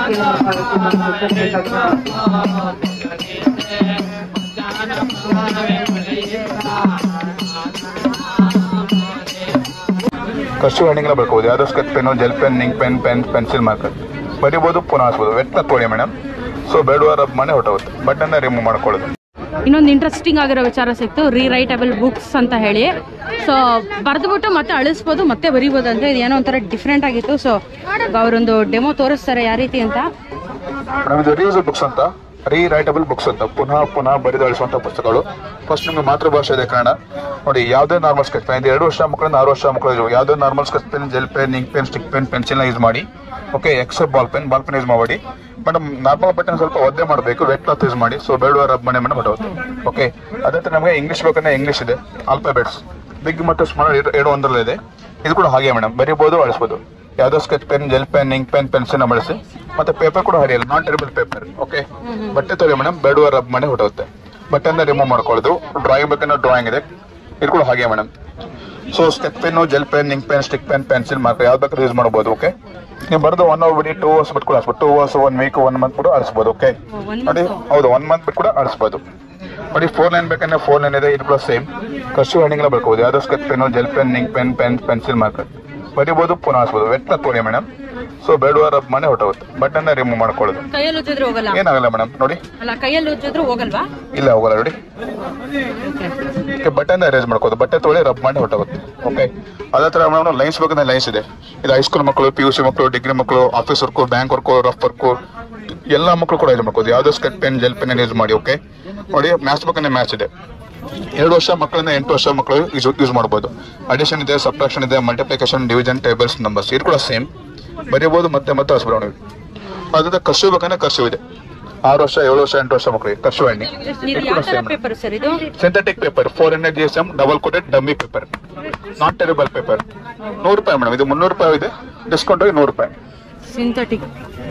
ಕರ್ಸು ಹೆಣ್ಣಿಂಗ್ಲ ಬರ್ಕೋಬೋದು ಯಾವುದೋ sketch pen gel pen ink pen pen pencil marker ಬರಿಬೋದು ಪುನಃ ಹಾಸ್ಬೋದು ವೆಟ್ನ ತೊಳಿ ಮೇಡಮ್ ಸೊ ಬೇಡವ ರಬ್ ಮನೆ ಹೊಟ್ಟೋಗುತ್ತೆ ಬಟನ್ನ ರಿಮೂವ್ ಮಾಡ್ಕೊಳ್ಳೋದು ಇನ್ನೊಂದು ಇಂಟ್ರೆಸ್ಟಿಂಗ್ ಆಗಿರೋ ವಿಚಾರ ಸಿಕ್ತು ರೀರೈಟಬಲ್ ಬುಕ್ಸ್ ಅಂತ ಹೇಳಿ ಸೊ ಬರೆದ್ಬಿಟ್ಟು ಮತ್ತೆ ಅಳಿಸ್ಬೋದು ಮತ್ತೆ ಬರಿಬೋದು ಅಂತ ಇದು ಏನೋ ಒಂಥರ ಡಿಫ್ರೆಂಟ್ ಆಗಿತ್ತು ಸೊ ಅವರೊಂದು ಡೆಮೋ ತೋರಿಸ್ತಾರೆ ಯಾವ ರೀತಿ ಅಂತ ಮೇಡಮ್ ಇದು ರೀಯೂಸಲ್ ಬುಕ್ಸ್ ಅಂತ ರೀ ರೈಟಬಲ್ ಬುಕ್ಸ್ ಅಂತ ಪುನಃ ಪುನಃ ಬರೆದು ಅಳಿಸುವಂಥ ಪುಸ್ತಕಗಳು ಫಸ್ಟ್ ನಿಮಗೆ ಮಾತೃಭಾಷೆ ಇದೆ ಕನ್ನಡ ನೋಡಿ ಯಾವುದೇ ನಾರ್ಮಲ್ ಸ್ಕೆಚ್ ಪೆನ್ ಇದು ಎರಡು ವರ್ಷ ಮಕ್ಕಳಿಂದ ಆರು ವರ್ಷ ಮಕ್ಕಳು ಯಾವುದೇ normal sketch pen gel pen ink pen stick pen ಪೆನ್ಸಿಲ್ನ ಯೂಸ್ ಮಾಡಿ okay except ball pen ball pen use ಮಾಡಿ ಮೇಡಮ್ ನಾರ್ಮಲ್ ಬಟನ್ ಸ್ವಲ್ಪ ಒದ್ದೆ ಮಾಡಬೇಕು ವೆಟ್ ಕ್ಲಾತ್ ಯೂಸ್ ಮಾಡಿ ಸೊ ಬೇಡುವ ರಬ್ ಮನೆ ಮನೆ ಹೊಟ್ಟೋದು ಓಕೆ ಅದೇ ಥರ ನಮಗೆ ಇಂಗ್ಲೀಷ್ ಬೇಕಂದ್ರೆ ಇಂಗ್ಲೀಷ್ ಇದೆ ಆಲ್ಫಾಬೆಟ್ಸ್ ಬಿಗ್ ಮತ್ತು ಸ್ಮಾಲ್ ಎರಡು ಒಂದರಲ್ಲಿದೆ ಇದು ಕೂಡ ಹಾಗೆ ಮೇಡಮ್ ಬರೀಬೋದು ಅಳಿಸ್ಬೋದು ಯಾವುದೋ sketch pen gel pen ink pen pencil ಬಳಸಿ ಮತ್ತೆ ಪೇಪರ್ ಕೂಡ ಹರಿಯಲ್ಲ ನಾನ್ ಟೆರಿಬಲ್ ಪೇಪರ್ ಓಕೆ ಬಟ್ಟೆ ತೊಳಿ ಮೇಡಮ್ ಬೇಡುವ ರಬ್ ಮನೆ ಹೊಟ್ಟೋಗುತ್ತೆ ಬಟ್ಟೆಯಿಂದ ರಿಮೂವ್ ಮಾಡ್ಕೊಳ್ಳೋದು ಡ್ರಾಯಿಂಗ್ ಬೇಕಂದ್ರೆ ಡ್ರಾಯಿಂಗ್ ಇದೆ ಇದು ಕೂಡ ಹಾಗೆ madam so sketch pen gel pen ink pen stick pen pencil marker ಯಾವ್ದು ಬೇಕಾದ್ರೂ ಯೂಸ್ ಮಾಡ್ಬೋದು ಓಕೆ ನೀವು ಬರೆದು ಒನ್ ಅವರ್ ಬಿಡಿ ಟೂ ಅವರ್ಸ್ ಬಿಟ್ಟು ಕೂಡ ಅಳಿಸ್ಬೋದು two hours one week one month ಕೂಡ ಅಳಿಸ್ಬೋದು ಓಕೆ one ನೋಡಿ ಹೌದು ಒನ್ ಮಂತ್ ಬಿಟ್ಟು ಕೂಡ ಅಳಿಸ್ಬೋದು ನೋಡಿ ಫೋರ್ ಲೈನ್ ಬೇಕಂದ್ರೆ ಫೋರ್ ಲೈನ್ ಇದೆ ಇದು ಕೂಡ ಸೇಮ್ ಕರ್ಸು ಹೆಣ್ಣಿಂಗ್ಲ ಬರ್ಕೋಬೋದು ಯಾವ್ದೋ sketch pen gel pen ink pen pen pencil marker ಬರಿಬೋದು ಪುನಃ ಹಾಸ್ಬೋದು ವೆಟ್ನ ತೊಳಿ ಮೇಡಮ್ ಸೊ ಬೇಡುವ ರಬ್ ಮನೆ ಹೊಟ್ಟೋಗುತ್ತೆ ಬಟನ್ನ ರಿಮೂವ್ ಮಾಡ್ಕೊಳ್ಳೋದು ಕೈಯಲ್ಲಿ ಉಜ್ಜಿದ್ರೆ ಹೋಗಲ್ಲ ಏನಾಗಲ್ಲ ಮೇಡಮ್ ನೋಡಿ ಅಲ್ಲ ಕೈಯಲ್ಲಿ ಉಜ್ಜಿದ್ರು ಹೋಗಲ್ವಾ ಇಲ್ಲ ಹೋಗಲ್ಲ ನೋಡಿ ಬಟನ್ ಅರೇಂಜ್ ಮಾಡ್ಕೋದು ಬಟ್ಟೆ ತೊಳಿ ರಬ್ ಮಾಡಿ ಹೊಟ್ಟೋಗುತ್ತೆ ಓಕೆ ಅದೇ ತರ ಮೇಡಮ್ ಲೈನ್ಸ್ ಬೇಕಂದ್ರೆ ಲೈನ್ಸ್ ಇದೆ ಇದು ಹೈಸ್ಕೂಲ್ ಮಕ್ಕಳು ಪಿ ಯು ಸಿ ಮಕ್ಕಳು ಡಿಗ್ರಿ ಮಕ್ಕಳು office work bank work rough work ಎಲ್ಲ ಮಕ್ಕಳು ಕೂಡ ಯೂಸ್ ಮಾಡ್ಕೋದು ಯಾವ್ದೋ sketch pen gel pen use ಮಾಡಿ ಓಕೆ ನೋಡಿ ಮ್ಯಾಥ್ಸ್ ಬೇಕಂದ್ರೆ ಮ್ಯಾಥ್ಸ್ ಇದೆ ಎರಡು ವರ್ಷ ಮಕ್ಕಳಿಂದ ಎಂಟು ವರ್ಷ ಮಕ್ಕಳು ಯೂಸ್ ಯೂಸ್ ಮಾಡ್ಬೋದು ಅಡಿಷನ್ ಇದೆ ಸಬ್ಟ್ರಾಕ್ಷನ್ ಇದೆ ಮಲ್ಟಿಪ್ಲಿಕೇಶನ್ ಡಿವಿಷನ್ ಟೇಬಲ್ಸ್ ನಂಬರ್ಸ್ ಇದು ಕೂಡ ಸೇಮ್ ಬರೀಬೋದು ಮತ್ತೆ ಮತ್ತೆ ಹಸ್ಬಿಡೋಣ ಅದ್ರ ಕರ್ಸು ಬೇಕಂದ್ರೆ ಕರ್ಸು ಇದೆ ಆರು ವರ್ಷ ಏಳು ವರ್ಷ ಎಂಟು ವರ್ಷ ಮಕ್ಕಳಿಗೆ ಕರ್ಸು ಎಣ್ಣೆ ಇದು ಇದು ಯಾವ ಕೂಡ ತರ ಸೇಮ್ ಪೇಪರ್ ಸರ್ ಇದು synthetic paper four hundred G S M double coated dummy paper not terrible paper ನೂರು ರೂಪಾಯಿ ಮೇಡಮ್ ಇದು ಮುನ್ನೂರು ರೂಪಾಯಿ ಇದೆ ಡಿಸ್ಕೌಂಟ್ ಆಗಿ ನೂರು ರೂಪಾಯಿ ಸಿಂಥೆಟಿಕ್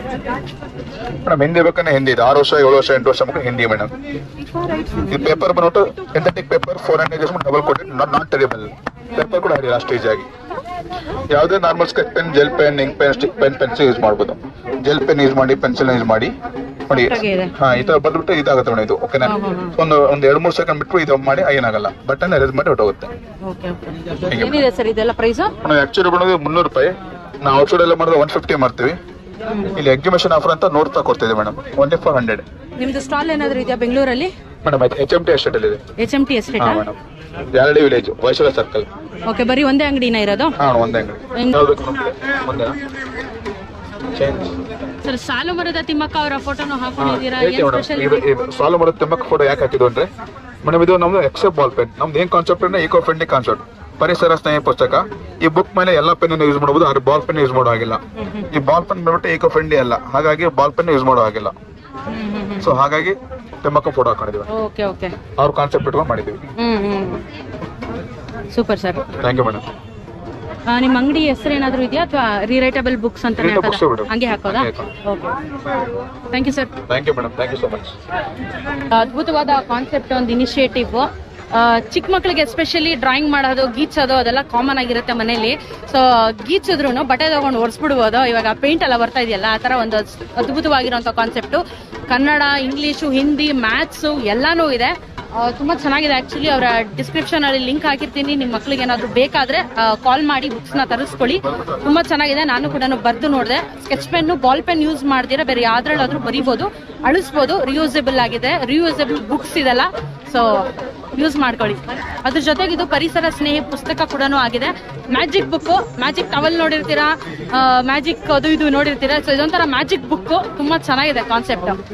ಮೇಡಮ್ ಹಿಂದಿ ಬೇಕಂದ್ರೆ ಹಿಂದಿ ಇದೆ ಆರು ವರ್ಷ ಏಳು ವರ್ಷ ಎಂಟು ವರ್ಷ ಮಕ್ಕಳು ಹಿಂದಿ ಮೇಡಮ್ ಇದು ಪೇಪರ್ ಬಂದ್ಬಿಟ್ಟು synthetic paper four hundred G S double coated not terrible paper ಕೂಡ ಹರಿಯಲ್ಲ ಅಷ್ಟು ಈಜಿ ಆಗಿ ಯಾವುದೇ normal sketch pen gel pen ink pen stick pen pencil use ಮಾಡ್ಬೋದು ಜೆಲ್ ಪೆನ್ ಯೂಸ್ ಮಾಡಿ ಪೆನ್ಸಿಲ್ ಯೂಸ್ ಮಾಡಿ ನೋಡಿ ಹಾಗೆ ಇದೆ. ಹಾ ಈ ತರ ಬಂದ್ಬಿಟ್ಟು ಇದಾಗುತ್ತೆ ಮೇಡಮ್ ಇದು ಓಕೆನಾ ಹಾ, ಹಾ, ಹಾ. ಒಂದು ಒಂದು ಎರಡು ಮೂರು ಸೆಕೆಂಡ್ ಬಿಟ್ಟು ಇದು ಮಾಡಿ ಏನಾಗಲ್ಲ ಬಟನ್ ಅರೇಂಜ್ ಮಾಡಿ ಹೊಟ್ಟೋಗುತ್ತೆ ಓಕೆ ಓಕೆ ಏನಿದೆ ಸರ್ ಇದೆಲ್ಲ ಪ್ರೈಸು ನಾವು ಆಕ್ಚುಲಿ ಬಂದು ಮುನ್ನೂರು ರೂಪಾಯಿ ನಾವು ಔಟ್ಸೈಡ್ ಎಲ್ಲ ಮಾಡಿದ್ರೆ ಒನ್ ಫಿಫ್ಟಿ ಮಾಡ್ತೀವಿ ಇಲ್ಲಿ ಎಕ್ಸಿಬಿಷನ್ ಆಫರ್ ಅಂತ ನೂರು ರೂಪಾಯಿ ಕೊಡ್ತಿದೆ ಮೇಡಮ್ ಒನ್ಲಿ ಫೋರ್ ಹಂಡ್ರೆಡ್ ನಿಮ್ದು ಸ್ಟಾಲ್ ಏನಾದ್ರು ಇದೆಯಾ ಬೆಂಗಳೂರಲ್ಲಿ ಮೇಡಮ್ ಆಯ್ತು ಎಚ್ ಎಂ ಟಿ ಎಸ್ಟೇಟ್ ಅಲ್ಲಿ ಇದೆ ಎಚ್ ಎಂ ಟಿ ಎಸ್ಟೇಟ್ ಹಾ ಮೇಡಮ್ ಯಾರಡಿ ವಿಲೇಜ್ ವೈಶಾಲ ಸರ್ಕಲ್ ಓಕೆ ಬರೀ ಒಂದೇ ಅಂಗಡಿನ ಇರೋದು ಹಾ ಒಂದೇ ಅಂಗಡಿ ಹೆಂಗ್- ಯಾವ್ದು ಬೇಕು ನಮ್ಗೆ? ಒಂದೇ ಚೇಂಜ್ ಸರ್ ಸಾಲು ಮರದ ತಿಮ್ಮಕ್ಕ ಅವರ ಫೋಟೋನು ಹಾಕೊಂಡಿದ್ದೀರಾ ಏನ್ ಸ್ಪೆಷಲ್ ಸಾಲ್ವ್ ಮಾಡೋ ತಿಮ್ಮಕ್ ಫೋಟೋ ಯಾಕೆ ಹಾಕಿದ್ದು ಅಂದ್ರೆ ಮೇಡಮ್ ಇದು ನಮ್ದು ಎಕ್ಸೆಪ್ಟ್ ಬಾಲ್ ಪೆನ್ ನಮ್ದು ಏನ್ ಕಾನ್ಸೆಪ್ಟ್ ಅಂದ್ರೆ ಈಕೋ ಫ್ರೆಂಡ್ಲಿ ಕಾನ್ಸೆಪ್ಟ್ ಪರಿಸರ ಸ್ನೇಹಿ ಪುಸ್ತಕ ಈ ಬುಕ್ ಮೇಲೆ ಎಲ್ಲ ಪೆನ್ ಯೂಸ್ ಮಾಡಬಹುದು ಆದ್ರೆ ಬಾಲ್ ಪೆನ್ ಯೂಸ್ ಮಾಡೋ ಹಾಗಿಲ್ಲ ಈ ಬಾಲ್ ಪೆನ್ ಬಂದ್ಬಿಟ್ಟು ಈಕೋ ಫ್ರೆಂಡ್ಲಿ ಅಲ್ಲ ಹಾಗಾಗಿ ಬಾಲ್ ಪೆನ್ ಯೂಸ್ ಮಾಡೋ ಹಾಗಿಲ್ಲ ಸೊ ಹಾಗಾಗಿ ತಿಮ್ಮಕ್ಕ ಫೋಟೋ ಹಾಕೊಂಡಿದ್ವಿ ಓಕೆ ಓಕೆ ಅವ್ರ ಕಾನ್ಸೆಪ್ಟ್ ಇಟ್ಕೊಂಡು ಮಾಡಿದ್ವಿ ಹ್ಮ್ ಹ್ಮ್ super sir thank you madam ನಿಮ್ಮ ಅಂಗಡಿ ಹೆಸರು ಏನಾದ್ರು ಇದೆಯಾ ಅಥವಾ ರೀರೈಟಬಲ್ ಬುಕ್ಸ್ ಅಂತಾನೆ Readable books ಹಾಕೋದಾ ಬಿಡು. ಹಂಗೆ ಹಾಕೋದಾ ಹಂಗೆ okay thank you sir thank you madam thank you so much ಅದ್ಭುತವಾದ ಕಾನ್ಸೆಪ್ಟ್ ಒಂದು ಇನಿಷಿಯೇಟಿವ್ ಚಿಕ್ಕ ಮಕ್ಕಳಿಗೆ ಎಸ್ಪೆಷಲಿ ಡ್ರಾಯಿಂಗ್ ಮಾಡೋದು ಗೀಚೋದು ಅದೆಲ್ಲ ಕಾಮನ್ ಆಗಿರುತ್ತೆ ಮನೇಲಿ ಸೊ ಗೀಚಿದ್ರು ಬಟ್ಟೆ ತಗೊಂಡು ಒರೆಸ್ಬಿಡ್ಬೋದು ಇವಾಗ ಪೇಂಟ್ ಎಲ್ಲ ಬರ್ತಾ ಇದೆಯಲ್ಲ ಆ ಥರ ಒಂದು ಅದ್ಭುತವಾಗಿರುವಂಥ concept Kannada English Hindi maths ಎಲ್ಲಾನು ಇದೆ ಆ, ತುಂಬಾ ಚೆನ್ನಾಗಿದೆ ಆಕ್ಚುಲಿ ಅವರ ಡಿಸ್ಕ್ರಿಪ್ಷನ್ ಅಲ್ಲಿ ಲಿಂಕ್ ಹಾಕಿರ್ತೀನಿ ನಿಮ್ಮ ಮಕ್ಳಿಗೆ ಏನಾದ್ರು ಬೇಕಾದ್ರೆ ಕಾಲ್ ಮಾಡಿ ಬುಕ್ಸ್ ನ ತರಿಸ್ಕೊಳ್ಳಿ ತುಂಬಾ ಚೆನ್ನಾಗಿದೆ ನಾನು ಕೂಡ ಬರ್ದು ನೋಡಿದೆ sketch pen ball pen use ಮಾಡ್ದಿರ ಬೇರೆ ಯಾವ್ದ್ರಲ್ಲಾದ್ರೂ ಬರೀಬಹುದು ಅಳಿಸ್ಬೋದು ರಿಯೂಸಬಲ್ ಆಗಿದೆ ರಿಯೂಸಬಲ್ ಬುಕ್ಸ್ ಇದೆಲ್ಲ ಸೊ ಯೂಸ್ ಮಾಡ್ಕೊಳ್ಳಿ ಅದ್ರ ಜೊತೆಗೆ ಇದು ಪರಿಸರ ಸ್ನೇಹಿ ಪುಸ್ತಕ ಕೂಡ ಆಗಿದೆ ಮ್ಯಾಜಿಕ್ ಬುಕ್ ಮ್ಯಾಜಿಕ್ ಟವಲ್ ನೋಡಿರ್ತೀರಾ ಮ್ಯಾಜಿಕ್ ಅದು ಇದು ನೋಡಿರ್ತೀರಾ ಸೊ ಇದೊಂಥರ ಮ್ಯಾಜಿಕ್ ಬುಕ್ ತುಂಬಾ ಚೆನ್ನಾಗಿದೆ ಕಾನ್ಸೆಪ್ಟ್